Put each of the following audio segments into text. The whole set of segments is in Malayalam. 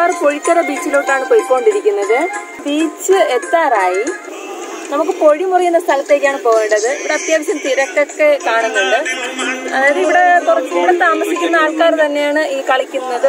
പൂവാർ പൊഴിക്കര ബീച്ചിലോട്ടാണ് പോയിക്കൊണ്ടിരിക്കുന്നത് ബീച്ച് എത്താറായി നമുക്ക് പൊഴി മുറിയുന്ന സ്ഥലത്തേക്കാണ് പോകേണ്ടത് ഇവിടെ അത്യാവശ്യം തിരക്കൊക്കെ കാണുന്നുണ്ട് അതായത് ഇവിടെ കുറച്ച് ഇവിടെ താമസിക്കുന്ന ആൾക്കാർ തന്നെയാണ് ഈ കളിക്കുന്നത്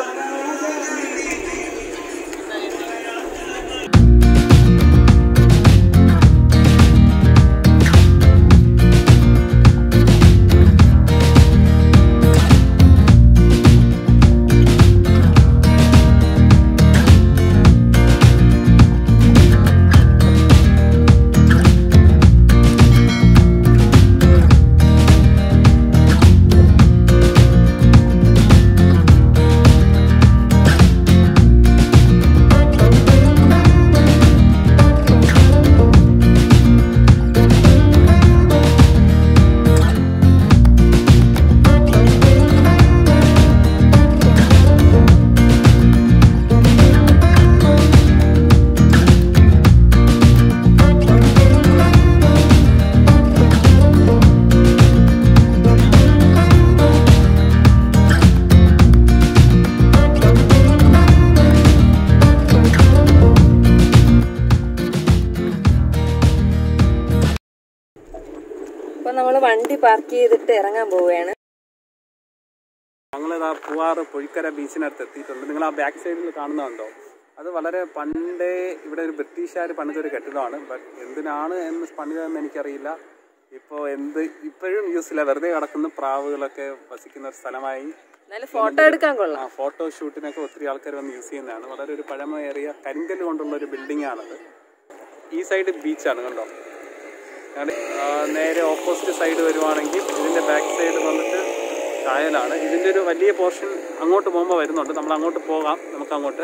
അപ്പൊ നമ്മൾ വണ്ടി പാർക്ക് ചെയ്തിട്ട് ഇറങ്ങാൻ പോവുകയാണ് ഞങ്ങളിതാ പൂവാറ് പൊഴിക്കര ബീച്ചിനടുത്ത് എത്തിയിട്ടുണ്ട് നിങ്ങൾ ആ ബാക്ക് സൈഡിൽ കാണുന്നുണ്ടോ അത് വളരെ പണ്ടേ ഇവിടെ ഒരു ബ്രിട്ടീഷുകാർ പണിതൊരു കെട്ടിടമാണ് ബട്ട് എന്തിനാണ് എന്ന് പണിതതെന്ന് എനിക്കറിയില്ല ഇപ്പോൾ എന്ത് ഇപ്പോഴും യൂസില്ല വെറുതെ കിടക്കുന്ന പ്രാവുകളൊക്കെ വസിക്കുന്ന ഒരു സ്ഥലമായി എന്നാലും ഫോട്ടോ എടുക്കാൻ ആ കൊള്ളാം ഫോട്ടോ ഷൂട്ടിനൊക്കെ ഒത്തിരി ആൾക്കാർ വന്ന് യൂസ് ചെയ്യുന്നതാണ് വളരെ ഒരു പഴമയേറിയ കരിങ്കല്ല് കൊണ്ടുള്ള ഒരു ബിൽഡിംഗ് ആണത് ഈ സൈഡ് ബീച്ചാണ് കണ്ടോ ഞങ്ങളുടെ, ആ, നേരെ ഓപ്പോസിറ്റ് സൈഡ് വരുവാണെങ്കിൽ ഇതിന്റെ ബാക്ക് സൈഡ് വന്നിട്ട് കായലാണ് ഇതിന്റെ ഒരു വലിയ പോർഷൻ അങ്ങോട്ട് പോകുമ്പോൾ വരുന്നുണ്ട് നമ്മൾ അങ്ങോട്ട് പോകാം നമുക്ക് അങ്ങോട്ട്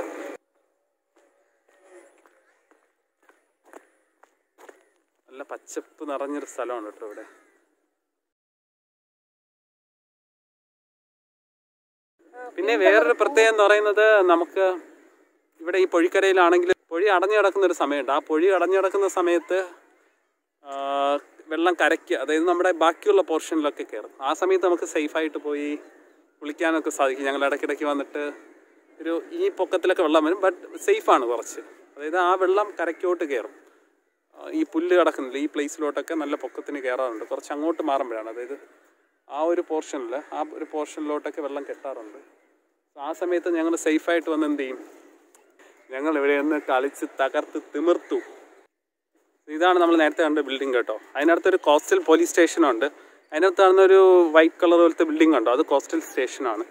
നല്ല പച്ചപ്പ് നിറഞ്ഞൊരു സ്ഥലമാണ് കേട്ടോ ഇവിടെ പിന്നെ വേറൊരു പ്രത്യേകത എന്ന് പറയുന്നത് നമുക്ക് ഇവിടെ ഈ പൊഴിക്കരയിലാണെങ്കിൽ പൊഴി അടഞ്ഞു കിടക്കുന്ന ഒരു സമയമുണ്ട് ആ പൊഴി അടഞ്ഞു കിടക്കുന്ന സമയത്ത് ആ, വെള്ളം കരയ്ക്ക് അതായത് നമ്മുടെ ബാക്കിയുള്ള പോർഷനിലൊക്കെ കയറും ആ സമയത്ത് നമുക്ക് സേഫായിട്ട് പോയി കുളിക്കാനൊക്കെ സാധിക്കും ഞങ്ങൾ ഇടയ്ക്കിടയ്ക്ക് വന്നിട്ട് ഒരു ഈ പൊക്കത്തിലൊക്കെ വെള്ളം വരും ബട്ട് സേഫാണ് കുറച്ച് അതായത് ആ വെള്ളം കരയ്ക്കോട്ട് കയറും ആ, ഈ പുല്ല് കിടക്കുന്നില്ല ഈ പ്ലേസിലോട്ടൊക്കെ നല്ല പൊക്കത്തിന് കയറാറുണ്ട് കുറച്ച് അങ്ങോട്ട് മാറുമ്പോഴാണ് അതായത് ആ ഒരു പോർഷനിൽ ആ ഒരു പോർഷനിലോട്ടൊക്കെ വെള്ളം കെട്ടാറുണ്ട് ആ സമയത്ത് ഞങ്ങൾ സേഫായിട്ട് വന്ന് എന്ത് ചെയ്യും ഞങ്ങൾ ഇവിടെ നിന്ന് കളിച്ച് തകർത്ത് തിമിർത്തു ഇതാണ് നമ്മൾ നേരത്തെ കണ്ട ബിൽഡിംഗ് കേട്ടോ അതിനടുത്ത് ഒരു കോസ്റ്റൽ പോലീസ് സ്റ്റേഷനുണ്ട് അതിനകത്ത് കാണുന്ന ഒരു വൈറ്റ് കളർ പോലത്തെ ബിൽഡിംഗ് ഉണ്ടോ അത് കോസ്റ്റൽ സ്റ്റേഷനാണ്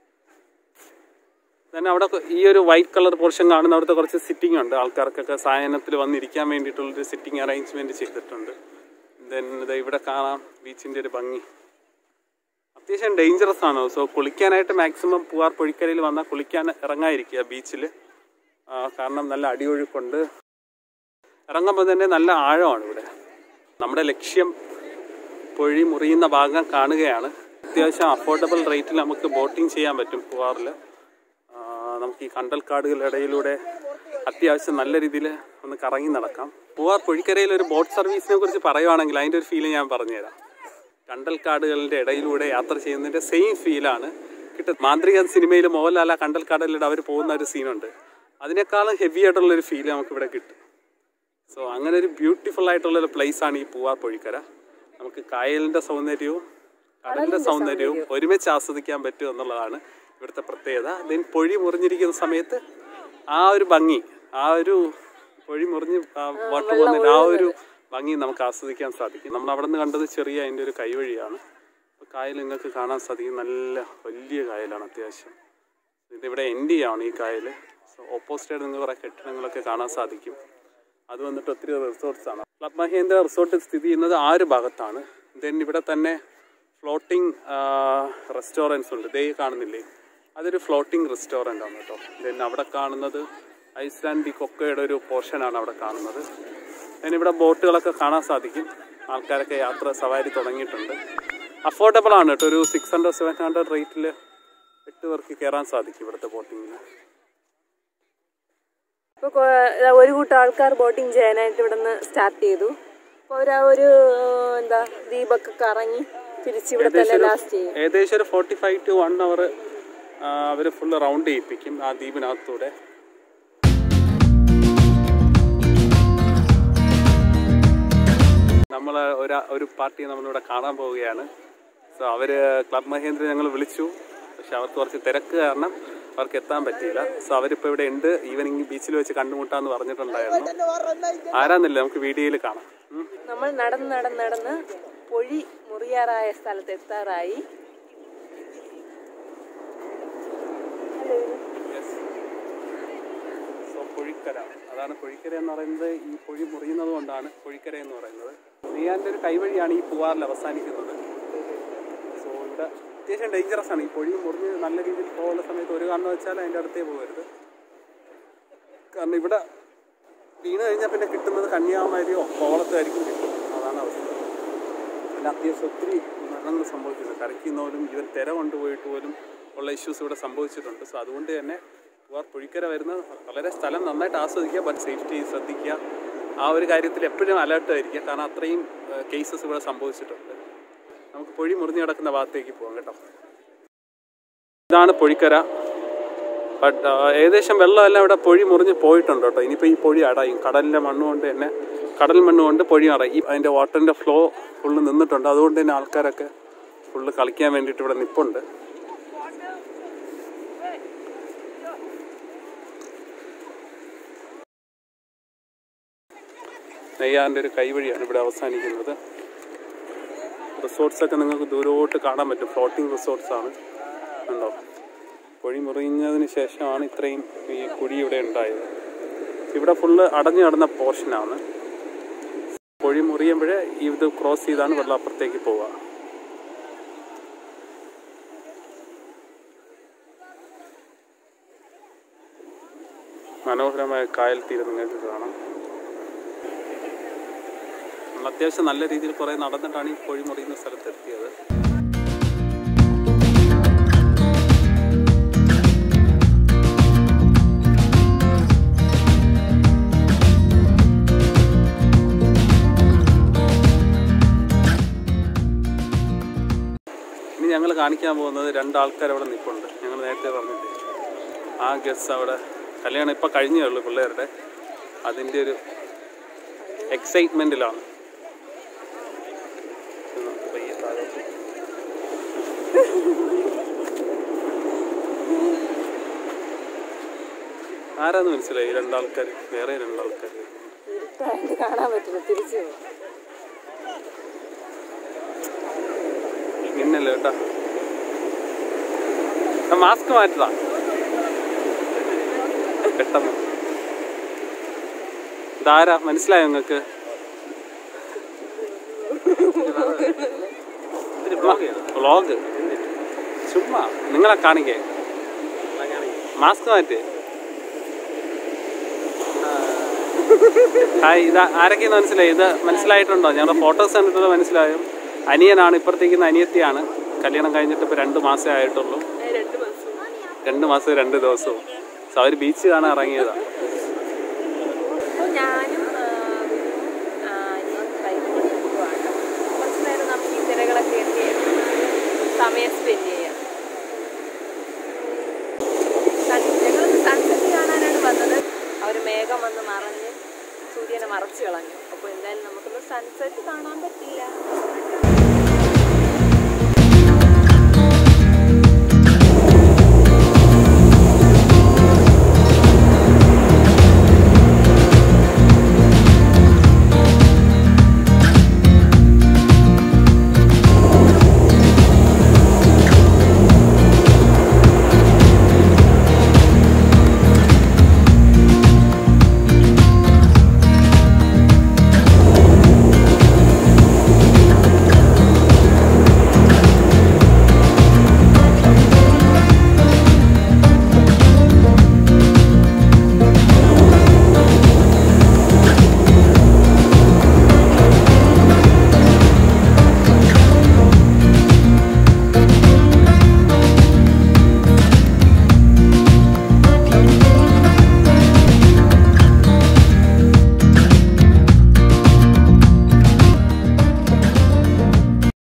തന്നെ അവിടെ കൊ- ഈ ഒരു വൈറ്റ് കളർ പോർഷൻ കാണുന്ന അവിടുത്തെ കുറച്ച് സിറ്റിംഗ് ഉണ്ട് ആൾക്കാർക്കൊക്കെ സായനത്തിൽ വന്നിരിക്കാൻ വേണ്ടിയിട്ടുള്ളൊരു സിറ്റിംഗ് അറേഞ്ച്മെന്റ് ചെയ്തിട്ടുണ്ട് ദെൻ ഇത് ഇവിടെ കാണാം ബീച്ചിൻ്റെ ഒരു ഭംഗി അത്യാവശ്യം ഡേഞ്ചറസ് ആണ് സോ കുളിക്കാനായിട്ട് മാക്സിമം പൂവാർ പൊഴിക്കരയിൽ വന്നാൽ കുളിക്കാൻ ഇറങ്ങാതിരിക്കുക ബീച്ചിൽ കാരണം നല്ല അടിയൊഴുക്കുണ്ട് ഇറങ്ങുമ്പോൾ തന്നെ നല്ല ആഴമാണ് ഇവിടെ നമ്മുടെ ലക്ഷ്യം പൊഴി മുറിയുന്ന ഭാഗം കാണുകയാണ് അത്യാവശ്യം അഫോർഡബിൾ റേറ്റിൽ നമുക്ക് ബോട്ടിംഗ് ചെയ്യാൻ പറ്റും പൂവാറിൽ നമുക്ക് ഈ കണ്ടൽക്കാടുകളുടെ ഇടയിലൂടെ അത്യാവശ്യം നല്ല രീതിയിൽ ഒന്ന് കറങ്ങി നടക്കാം പൂവാർ പൊഴിക്കരയിൽ ഒരു ബോട്ട് സർവീസിനെ കുറിച്ച് പറയുവാണെങ്കിൽ അതിൻ്റെ ഒരു ഫീൽ ഞാൻ പറഞ്ഞുതരാം കണ്ടൽക്കാടുകളുടെ ഇടയിലൂടെ യാത്ര ചെയ്യുന്നതിൻ്റെ സെയിം ഫീലാണ് കിട്ടും മാന്ത്രിക സിനിമയിൽ മോഹൻലാൽ ആ കണ്ടൽക്കാടുകളിലൂടെ അവർ പോകുന്ന ഒരു സീനുണ്ട് അതിനേക്കാളും ഹെവി ആയിട്ടുള്ള ഒരു ഫീൽ നമുക്ക് ഇവിടെ കിട്ടും സോ അങ്ങനെ ഒരു ബ്യൂട്ടിഫുൾ ആയിട്ടുള്ള ഒരു പ്ലേസ് ആണ് ഈ പൂവാർ പൊഴിക്കര നമുക്ക് കായലിന്റെ സൗന്ദര്യവും കടലിന്റെ സൗന്ദര്യവും ഒരുമിച്ച് ആസ്വദിക്കാൻ പറ്റും എന്നുള്ളതാണ് ഇവിടുത്തെ പ്രത്യേകത ദെൻ പൊഴി മുറിഞ്ഞിരിക്കുന്ന സമയത്ത് ആ ഒരു ഭംഗി ആ ഒരു പൊഴി മുറിഞ്ഞ് വാട്ടർ പോകുന്നതിന്റെ ആ ഒരു ഭംഗി നമുക്ക് ആസ്വദിക്കാൻ സാധിക്കും നമ്മൾ അവിടെ നിന്ന് കണ്ടത് ചെറിയ അതിൻ്റെ ഒരു കൈവഴിയാണ് അപ്പോൾ കായൽ നിങ്ങൾക്ക് കാണാൻ സാധിക്കും നല്ല വലിയ കായലാണ് അത്യാവശ്യം ഇതിവിടെ എൻഡ് ചെയ്യാണ് ഈ കായൽ സോ ഓപ്പോസിറ്റ് നിങ്ങൾക്ക് കുറേ കെട്ടിടങ്ങളൊക്കെ കാണാൻ സാധിക്കും അത് വന്നിട്ട് ഒത്തിരി റിസോർട്ട്സ് ആണ് ക്ലബ് മഹേന്ദ്ര റിസോർട്ട് സ്ഥിതി ചെയ്യുന്നത് ആ ഒരു ഭാഗത്താണ് ദെൻ ഇവിടെ തന്നെ ഫ്ലോട്ടിംഗ് റെസ്റ്റോറൻറ്റ്സ് ഉണ്ട് ദേ കാണുന്നില്ലേ അതൊരു ഫ്ലോട്ടിംഗ് റെസ്റ്റോറൻ്റ് ആണ് കേട്ടോ ദെൻ അവിടെ കാണുന്നത് ഐസ്ലാൻഡ് കൊക്കയുടെ ഒരു പോർഷനാണ് അവിടെ കാണുന്നത് ദെൻ ഇവിടെ ബോട്ടുകളൊക്കെ കാണാൻ സാധിക്കും ആൾക്കാരൊക്കെ യാത്ര സവാരി തുടങ്ങിയിട്ടുണ്ട് അഫോർഡബിൾ ആണ് കേട്ടോ ഒരു സിക്സ് ഹൺഡ്രഡ് സെവൻ ഹൺഡ്രഡ് റേറ്റിൽ എട്ട് പേർക്ക് കയറാൻ സാധിക്കും ഇവിടുത്തെ ബോട്ടിങ്ങിൽ ഇപ്പൊ കൊ- ഇതാ ഒരു കൂട്ടം ആൾക്കാർ ബോട്ടിംഗ് ചെയ്യാനായിട്ട് ഇവിടെ നിന്ന് സ്റ്റാർട്ട് ചെയ്തു അപ്പൊ അവരാ ഒരു ഏഹ്, എന്താ ദ്വീപൊക്കെ കറങ്ങി തിരിച്ച് ഇവിടെ തന്നെ ലാസ്റ്റ് ചെയ്യും ഏകദേശം ഒരു forty five to one hour hour full round ചെയ്യിപ്പിക്കും ആ ദ്വീപിനകത്തൂടെ നമ്മൾ ഒരു ഒരു പാർട്ടിയെ നമ്മളിവിടെ കാണാൻ പോവുകയാണ് സോ അവർ ക്ലബ് മഹേന്ദ്ര ഞങ്ങൾ വിളിച്ചു പക്ഷെ അവർക്ക് കുറച്ച് തിരക്ക് കാരണം അവർക്ക് എത്താൻ പറ്റിയില്ല സോ അവരിപ്പോൾ ഇവിടെ ഉണ്ട് ഈവനിങ് ബീച്ചിൽ വെച്ച് കണ്ടുമുട്ടാന്ന് പറഞ്ഞിട്ടുണ്ടായിരുന്നു ആരാന്നില്ല നമുക്ക് വീഡിയോയിൽ കാണാം ഉം. നമ്മൾ നടന്ന് നടന്ന് നടന്ന് പൊഴി മുറിയാറായ സ്ഥലത്ത് എത്താറായി സോ പൊഴിക്കര അതാണ് പൊഴിക്കര എന്ന് പറയുന്നത് ഈ പൊഴി മുറിയുന്നത് കൊണ്ടാണ് പൊഴിക്കര എന്ന് പറയുന്നത് നെയ്യാൻ്റെ ഒരു കൈവഴിയാണ് ഈ പൂവാറിൽ അവസാനിക്കുന്നത് സോ ഇവിടെ അത്യാവശ്യം ഡേഞ്ചറസ് ആണ് ഈ പൊഴി മുറിഞ്ഞ് നല്ല രീതിയിൽ പോകുന്ന സമയത്ത് ഒരു കാരണം വെച്ചാൽ അതിൻ്റെ അടുത്തേ പോകരുത് കാരണം ഇവിടെ വീണ് കഴിഞ്ഞാൽ പിന്നെ കിട്ടുന്നത് കന്യാകുമാരിയോ കോവളത്തായിരിക്കും കിട്ടും അതാണ് അവസ്ഥ പിന്നെ അത്യാവശ്യം ഒത്തിരി മരണങ്ങൾ സംഭവിച്ചിട്ടുണ്ട് കരയ്ക്ക് നിന്നോലും ഈവൻ തിര കൊണ്ടുപോയിട്ട് പോലും ഉള്ള ഇഷ്യൂസ് ഇവിടെ സംഭവിച്ചിട്ടുണ്ട് സോ അതുകൊണ്ട് തന്നെ പൂവാർ പുഴിക്കര വരുന്ന വളരെ സ്ഥലം നന്നായിട്ട് ആസ്വദിക്കുക ബട്ട് സേഫ്റ്റി ശ്രദ്ധിക്കുക ആ ഒരു കാര്യത്തിൽ എപ്പോഴും അലേർട്ട് ആയിരിക്കുക കാരണം അത്രയും കേസസ് ഇവിടെ സംഭവിച്ചിട്ടുണ്ട് നമുക്ക് പൊഴി മുറിഞ്ഞു കിടക്കുന്ന ഭാഗത്തേക്ക് പോകാം കേട്ടോ ഇതാണ് പൊഴിക്കര ബട്ട് ഏകദേശം വെള്ളമെല്ലാം ഇവിടെ പൊഴി മുറിഞ്ഞ് പോയിട്ടുണ്ട് കേട്ടോ ഇനിയിപ്പോൾ ഈ പൊഴി അടയും കടലിൻ്റെ മണ്ണ് കൊണ്ട് തന്നെ കടൽ മണ്ണ് കൊണ്ട് പൊഴി അടയും ഈ അതിൻ്റെ വാട്ടറിൻ്റെ ഫ്ലോ ഫുള്ള് നിന്നിട്ടുണ്ട് അതുകൊണ്ട് തന്നെ ആൾക്കാരൊക്കെ ഫുള്ള് കളിക്കാൻ വേണ്ടിയിട്ട് ഇവിടെ നിപ്പുണ്ട് നെയ്യാറിൻ്റെ ഒരു കൈവഴിയാണ് ഇവിടെ അവസാനിക്കുന്നത് റിസോർട്ട്സ് ഒക്കെ നിങ്ങൾക്ക് ദൂരോട്ട് കാണാൻ പറ്റും ഫ്ലോട്ടിംഗ് റിസോർട്ട്സ് ആണ് ഉണ്ടോ പൊഴി മുറിഞ്ഞതിന് ശേഷമാണ് ഇത്രയും ഈ കുഴി ഇവിടെ ഉണ്ടായത് ഇവിടെ ഫുള്ള് അടഞ്ഞു കിടന്ന പോർഷനാണ് പൊഴി മുറിയുമ്പോഴേ ഇത് ക്രോസ് ചെയ്താണ് വെള്ളം അപ്പുറത്തേക്ക് പോവുക മനോഹരമായ കായൽ തീരം നിങ്ങൾക്ക് കാണാം നമ്മൾ അത്യാവശ്യം നല്ല രീതിയിൽ കുറേ നടന്നിട്ടാണ് ഈ പൊഴി മുറിയുന്ന സ്ഥലത്ത് എത്തിയത് ഇനി ഞങ്ങൾ കാണിക്കാൻ പോകുന്നത് രണ്ടാൾക്കാർ അവിടെ നിൽപ്പുണ്ട് ഞങ്ങൾ നേരത്തെ പറഞ്ഞിട്ട് ആ ഗസ് അവിടെ കല്യാണം ഇപ്പം കഴിഞ്ഞേ ഉള്ളൂ പിള്ളേരുടെ അതിൻ്റെ ഒരു എക്സൈറ്റ്മെൻറ്റിലാണ് പയ്യെ താഴോട്ട് ആരാന്ന് മനസ്സിലായി ഈ രണ്ടാൾക്കാർ വേറെ രണ്ടാൾക്കാർ ഇരുട്ടായിട്ട് കാണാൻ പറ്റില്ല തിരിച്ചു പോകും മിന്നല്ല കേട്ടാ മാസ്ക് മാറ്റതാ പെട്ടെന്ന് ഇതാരാ മനസ്സിലായോ നിങ്ങൾക്ക് വ്ളോഗ് ചുമ്മാ നിങ്ങളെ കാണിക്കേ മാസ്ക് മാറ്റ് ഹായ് ഇത് ആരൊക്കെയെന്ന് മനസ്സിലായി ഇത് മനസ്സിലായിട്ടുണ്ടോ ഞങ്ങളുടെ ഫോട്ടോസ് കണ്ടിട്ടുള്ള മനസ്സിലായോ അനിയനാണ് ഇപ്പുറത്തേക്കുന്ന അനിയത്തിയാണ് കല്യാണം കഴിഞ്ഞിട്ട് ഇപ്പോൾ രണ്ട് മാസമേ ആയിട്ടുള്ളൂ രണ്ട് മാസം രണ്ട് മാസം രണ്ട് ദിവസവും സോ അവർ ബീച്ച് കാണാൻ ഇറങ്ങിയതാണ് അപ്പോൾ ഞാനും ആ, വിനുവും, ആ, അനിയനും ബൈക്കിൽ പോവുകയാണ് കുറച്ച് നേരം നമുക്ക് ഈ തിരകളൊക്കെ എന്ത് ചെയ്യാം സമയം സ്പെൻഡ് ചെയ്യാം സൺ- ഞങ്ങളൊന്ന് സൺസെറ്റ് കാണാനാണ് വന്നത് അവർ മേഘം വന്ന് മറഞ്ഞ് സൂര്യനെ മറച്ചു കളഞ്ഞു അപ്പോൾ എന്തായാലും നമുക്കൊന്ന് സൺസെറ്റ് കാണാൻ പറ്റില്ല